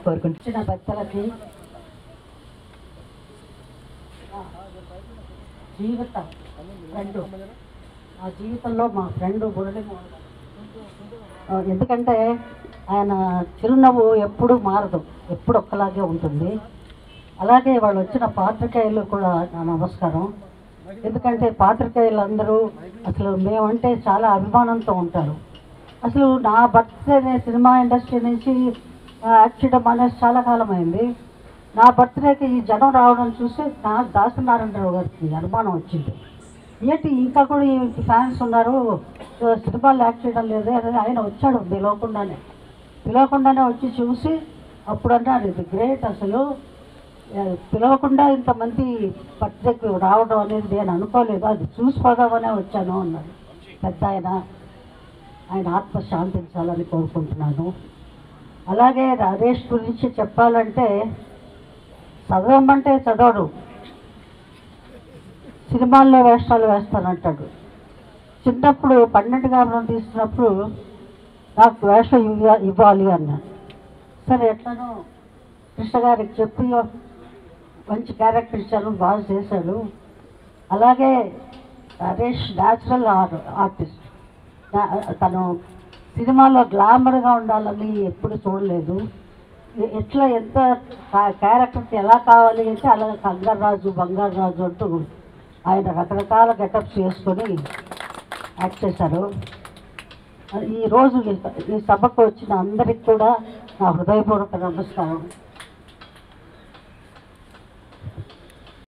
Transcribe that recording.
కోరుకుంటున్నాను వచ్చిన భక్తులకి జీవితం ఫ్రెండ్ ఆ జీవితంలో మా ఫ్రెండ్ మురళీమోహన్ గారు. ఆ, ఎందుకంటే ఆయన చిరునవ్వు ఎప్పుడూ మారదు ఎప్పుడు ఒక్కలాగే ఉంటుంది అలాగే వాళ్ళు వచ్చిన పాత్రికేయులు కూడా నా నమస్కారం ఎందుకంటే పాత్రికేయులందరూ అసలు మేమంటే చాలా అభిమానంతో ఉంటారు అసలు నా బర్త్డే సినిమా ఇండస్ట్రీ నుంచి ఆ, యాక్ట్ చేయడం అనేది చాలా కాలం అయింది నా బర్త్డేకి ఈ జనం రావడం చూసి నా దాసనారాయణరావు గారికి అనుమానం వచ్చింది ఏంటి ఇంకా కూడా ఈ ఫ్యాన్స్ ఉన్నారు ఆ, సినిమాలు యాక్ట్ చేయడం లేదు అని ఆయన వచ్చాడు పిలవకుండానే పిలవకుండానే వచ్చి చూసి అప్పుడు అన్నారు ఇది గ్రేట్ అసలు ఆ, పిలవకుండా ఇంతమంది బర్త్డేకి రావడం అనేది నేను అనుకోలేదు అది చూసిపోదామనే వచ్చాను అన్నాడు పెద్ద ఆయన ఆయన ఆత్మ శాంతించాలని కోరుకుంటున్నాను అలాగే నరేష్ గురించి చెప్పాలంటే చదవమంటే చదవడు సినిమాల్లో వేషాలు వేస్తానంటాడు చిన్నప్పుడు పన్నెండు గాబరం తీస్తున్నప్పుడు నాకు వేషం ఇవ్వ ఇవ్వాలి అన్నాడు సరే ఎట్లనో కృష్ణ గారికి చెప్పి మంచి క్యారెక్టర్ ఇచ్చాను బాగా చేశాడు అలాగే నరేష్ న్యాచురల్ ఆర్టిస్ట్ తను సినిమాలో గ్లామర్గా ఉండాలని ఎప్పుడు చూడలేదు ఎ- ఎట్లా ఎంత క్యారెక్టర్కి ఎలా కావాలి అంటే అలా కంగారాజు బంగారు రాజు అంటూ ఆయన రకరకాల గెటప్స్ వేసుకొని యాక్ట్ చేశారు ఈ రోజు ఈ- ఈ సభకు వచ్చిన అందరికి కూడా నా హృదయపూర్వక నమస్కారం